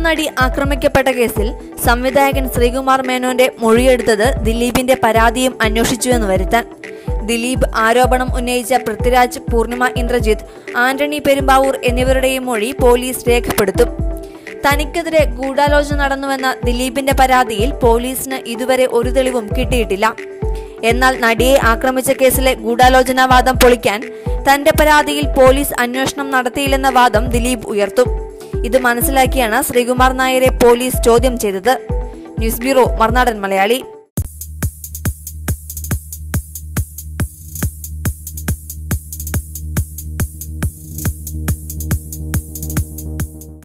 നടി ആക്രമിക്കപ്പെട്ട കേസിൽ സംവിധായകൻ ശ്രീകുമാർ മേനോന്റെ മൊഴിയെടുത്തത് ദിലീപിന്റെ പരാതിയും അന്വേഷിച്ചുവെന്ന് വരുത്താൻ ദിലീപ് ആരോപണം ഉന്നയിച്ച പൃഥ്വിരാജ് പൂർണിമ ഇന്ദ്രജിത്ത് ആന്റണി പെരുമ്പാവൂർ എന്നിവരുടെയും മൊഴി പോലീസ് രേഖപ്പെടുത്തും തനിക്കെതിരെ ഗൂഢാലോചന നടന്നുവെന്ന ദിലീപിന്റെ പരാതിയിൽ പോലീസിന് ഇതുവരെ ഒരു തെളിവും കിട്ടിയിട്ടില്ല എന്നാൽ നടിയെ ആക്രമിച്ച കേസിലെ ഗൂഢാലോചനാവാദം പൊളിക്കാൻ തന്റെ പരാതിയിൽ പോലീസ് അന്വേഷണം നടത്തിയില്ലെന്ന വാദം ദിലീപ് ഉയർത്തും ഇത് മനസ്സിലാക്കിയാണ് ശ്രീകുമാർ നായരെ പോലീസ് ചോദ്യം ചെയ്തത് ന്യൂസ് ബ്യൂറോ മറുനാടൻ മലയാളി